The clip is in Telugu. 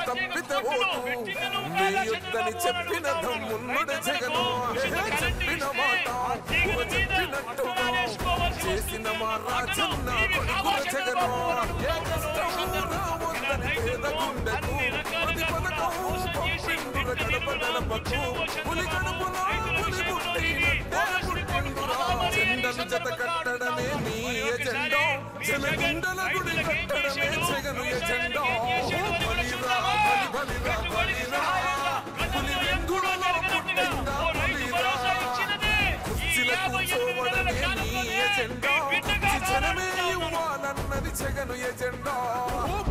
తప్పితే ఓటు నీ యుద్ధని చెప్పిన దమ్మున్నడు జగను ఏ చెప్పిన మాట ఓ చెప్పినట్టుగా చేసిన మా రాజన్న కొడుకుల జగను ఏ కష్టం రావద్దని పేద గుండెకు ప్రతి పథకం పంపిండుర గడప గడపకు పులి గడపలో పులి పుట్టినట్టే పుట్టిండురా జెండను జత కట్టడమే మీ ఎజెండా జన గుండెల గుడి కట్టడమే జగను ఎజెండా బలిరా బలి బలిరా బలిరా పులి వెంగుడలో పుట్టిందా బలిరా కుర్చీల కూర్చోవడమే నీ ఎజెండా జనమే ఇవ్వాలన్నది జగను ఎజెండా